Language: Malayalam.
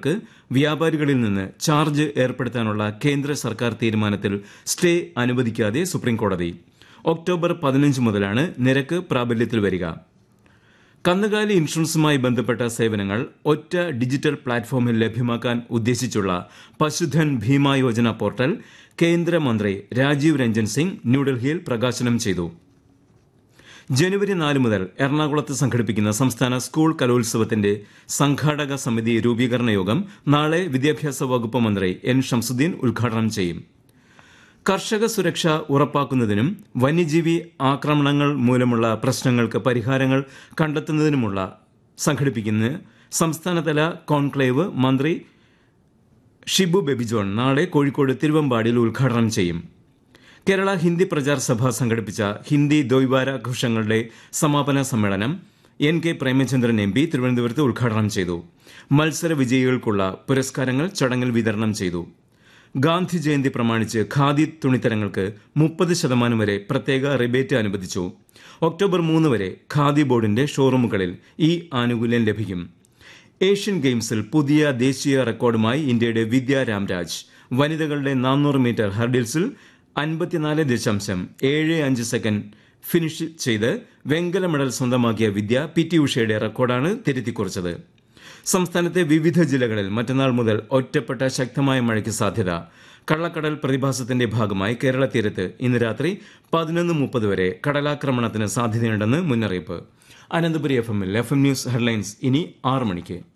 സേവനങ്ങൾക്ക് വ്യാപാരികളിൽ നിന്ന് ചാർജ് ഏർപ്പെടുത്താനുള്ള കേന്ദ്ര സർക്കാർ തീരുമാനത്തിൽ സ്റ്റേ അനുവദിക്കാതെ സുപ്രീംകോടതി ഒക്ടോബർ പതിനഞ്ച് മുതലാണ് നിരക്ക് പ്രാബല്യത്തിൽ വരിക കന്നുകാലി ഇൻഷുറൻസുമായി ബന്ധപ്പെട്ട സേവനങ്ങൾ ഒറ്റ ഡിജിറ്റൽ പ്ലാറ്റ്ഫോമിൽ ലഭ്യമാക്കാൻ ഉദ്ദേശിച്ചുള്ള പശുധൻ ഭീമ യോജന പോർട്ടൽ കേന്ദ്രമന്ത്രി രാജീവ് രഞ്ജൻ സിംഗ് ന്യൂഡൽഹിയിൽ പ്രകാശനം ചെയ്തു ജനുവരി നാല് മുതൽ എറണാകുളത്ത് സംഘടിപ്പിക്കുന്ന സംസ്ഥാന സ്കൂൾ കലോത്സവത്തിന്റെ സംഘാടക സമിതി രൂപീകരണ യോഗം നാളെ വിദ്യാഭ്യാസ വകുപ്പ് മന്ത്രി എൻ ഷംസുദ്ദീൻ ഉദ്ഘാടനം ചെയ്യും കർഷക സുരക്ഷ ഉറപ്പാക്കുന്നതിനും വന്യജീവി ആക്രമണങ്ങൾ മൂലമുള്ള പ്രശ്നങ്ങൾക്ക് പരിഹാരങ്ങൾ കണ്ടെത്തുന്നതിനുമുള്ള സംഘടിപ്പിക്കുന്ന സംസ്ഥാനതല കോൺക്ലേവ് മന്ത്രി ഷിബു ബെബിജോൺ നാളെ കോഴിക്കോട് തിരുവമ്പാടിയിൽ ഉദ്ഘാടനം ചെയ്യും കേരള ഹിന്ദി പ്രചാർ സഭ സംഘടിപ്പിച്ച ഹിന്ദി ദ്വൈവാരാഘോഷങ്ങളുടെ സമാപന സമ്മേളനം N K Premachandran M P തിരുവനന്തപുരത്ത് ഉദ്ഘാടനം ചെയ്തു മത്സര വിജയികൾക്കുള്ള പുരസ്കാരങ്ങൾ ചടങ്ങിൽ വിതരണം ചെയ്തു ഗാന്ധി ജയന്തി പ്രമാണിച്ച് ഖാദി തുണിത്തരങ്ങൾക്ക് മുപ്പത് ശതമാനം വരെ പ്രത്യേക റിബേറ്റ് അനുവദിച്ചു ഒക്ടോബർ മൂന്ന് വരെ ഖാദി ബോർഡിന്റെ ഷോറൂമുകളിൽ ഈ ആനുകൂല്യം ലഭിക്കും ഏഷ്യൻ ഗെയിംസിൽ പുതിയ ദേശീയ റെക്കോർഡുമായി ഇന്ത്യയുടെ വിദ്യ രാംരാജ് വനിതകളുടെ നാനൂറ് മീറ്റർ ഹർഡിൽസിൽ അൻപത്തിനാല് ദശാംശം ഏഴ് അഞ്ച് സെക്കൻഡ് ഫിനിഷ് ചെയ്ത് വെങ്കല മെഡൽ സ്വന്തമാക്കിയ വിദ്യ പി ടി ഉഷയുടെ റെക്കോർഡാണ് തിരുത്തിക്കുറിച്ചത് സംസ്ഥാനത്തെ വിവിധ ജില്ലകളിൽ മറ്റന്നാൾ മുതൽ ഒറ്റപ്പെട്ട ശക്തമായ മഴയ്ക്ക് സാധ്യത കള്ളക്കടൽ പ്രതിഭാസത്തിന്റെ ഭാഗമായി കേരള തീരത്ത് ഇന്ന് രാത്രി പതിനൊന്ന് മുപ്പത് വരെ കടലാക്രമണത്തിന് സാധ്യതയുണ്ടെന്ന് മുന്നറിയിപ്പ് അനന്തപുരി എഫ് എമ്മിൽ എഫ് എം ന്യൂസ് ഹെഡ്ലൈൻസ് ഇനി ആറ് മണിക്ക്